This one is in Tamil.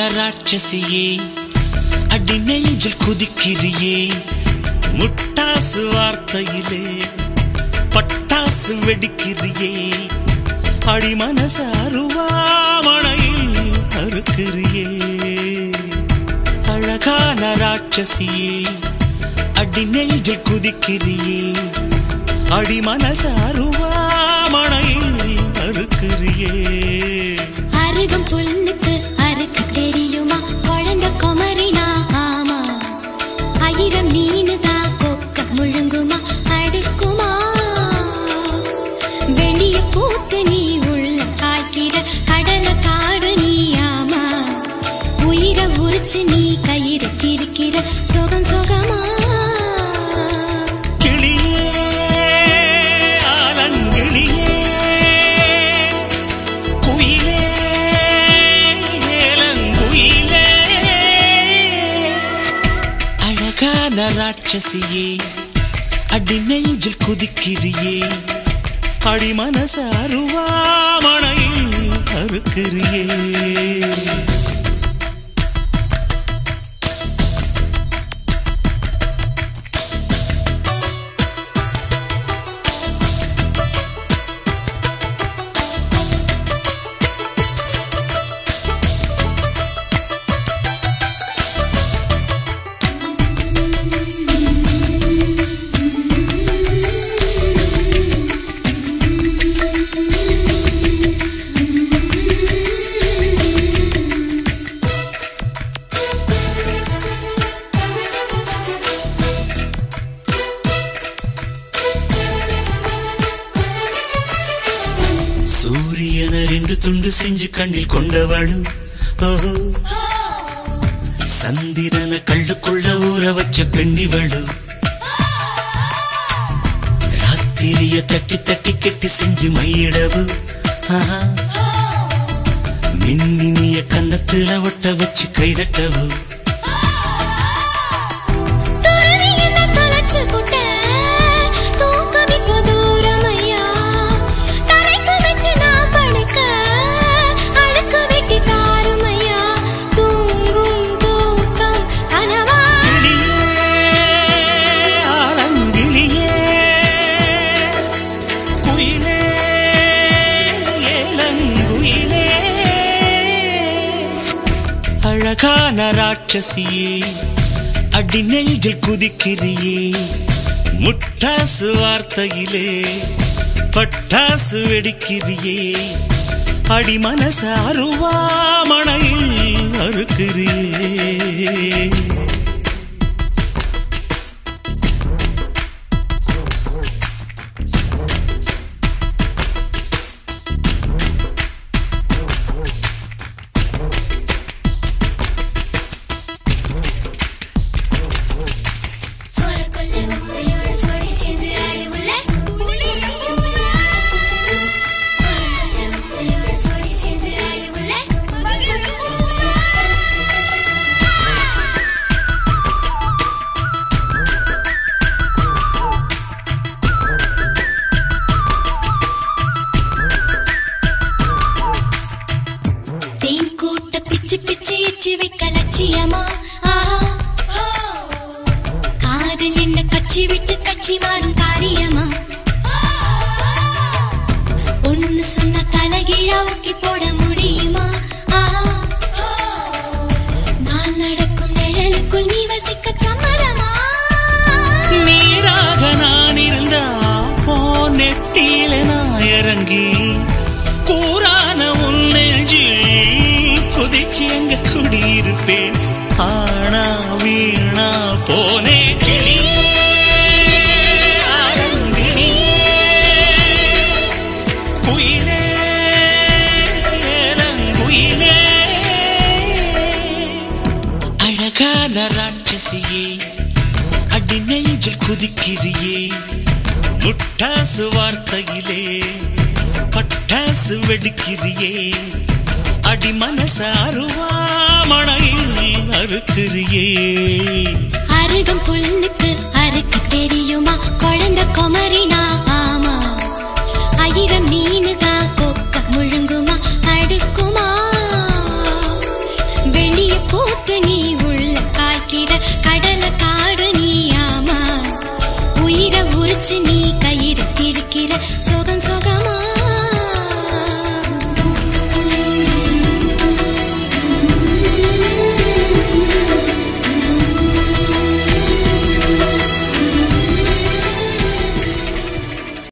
ராட்சசியே அடி நெஞ்சில் குதிக்கிறியே முட்டாசு வார்த்தையிலே பட்டாசு வெடிக்கிறியே அடி மனச அருவாமணையில் அறுக்கிறியே அழகான ராட்சசியே அடி நெஞ்சில் குதிக்கிறியே அடி மனச அருவாமணையில் அறுக்கிறியே அருகும் புல்லுக்கு அறுக்க தெரியுமா குழந்தை குமரினா ஆமா ஆயிரம் மீனுதா கொக்க முழுங்குமா அடுக்குமா வெளிய பூத்து நீ உள்ள காய்க்கிற கடல காடு நீ ஆமா உயிரை உரிச்சு நீ கயிறு திரிக்கிற சுகம் சுகமா கிளியே ஆலங்கிளியே குயிலே ஏலங்குயிலே அழகான ராட்சசியே அடி நெஞ்சில் குதிக்கிறியே அடி மனச அருவாமணையில் அறுக்கிறியே சூரியனை ரெண்டு துண்டு செஞ்சு கண்ணில் கொண்டவளு ஓஹோ சந்திரனை கள்ளுக்குள்ள ஊற வச்ச பெண்ணிவளு ராத்திரிய தட்டி தட்டி கெட்டி செஞ்சு மையிடவு ஆஹா. மின்மினிய கன்னத்துல ஒட்ட வச்சு கைதட்டவு துறவி என்ன தொலைச்சு புட்ட தூக்கம் இப்போ தூரமையா தரைக்கு வச்சு நான் படுக்க அழுக்கு வெட்டி தாருமையா தூங்கும் தூக்கம் கனவா கிளியே, ஆலங்கிளியே, குயிலே, ஏலங்குயிலே. அழகான ராட்சசியே அடி நெஞ்சில் குதிக்கிறியே முட்டாசு வார்த்தையிலே பட்டாசு வெடிக்கிறியே அடி மனச அருவாமணையில் அறுக்கிறியே சோளக்கொல்லை முட்டையோட சோடி சேர்ந்து அழிவுள்ள சோளக்கொல்லை முட்டையோட சோடி சேர்ந்து அழிவுள்ள தேன் கூட்ட பிச்சு பிச்சு எச்சு வைக்க லட்சியமா ஆஹா காதல் என்ன கட்சி விட்டு கட்சி மாறும் காரியமா ஒன்னு சொன்ன தலைகீழா ஊக்கி போட முடியுமா ஆஹா நான் நடக்கும் நிழலுக்குள் நீ வசிக்க சம்மதமா நீராக நான் இருந்தா போ நெத்தியில நான் இறங்கி கூறான உன் நெஞ்சில் குதிச்சு எங்க குடியிருப்பேன் ஆனா வீணா போனே கிளியே, ஆலங்கிளியே, குயிலே, ஏலங்குயிலே. அழகான ராட்சசியே அடி நெஞ்சில் குதிக்கிறியே முட்டாசு வார்த்தையிலே பட்டாசு வெடிக்கிறியே அடி மனச அருவாமணையில் அறுக்கிறியே அருகம் புல்லுக்கு அறுக்க தெரியுமா குழந்தை குமரினா ஆமா ஆயிரம் மீனுதா கொக்க முழுங்குமா அடுக்குமா வெளி உரிச்சு நீ கயிறு திரிக்கிற சுகம் சுகமா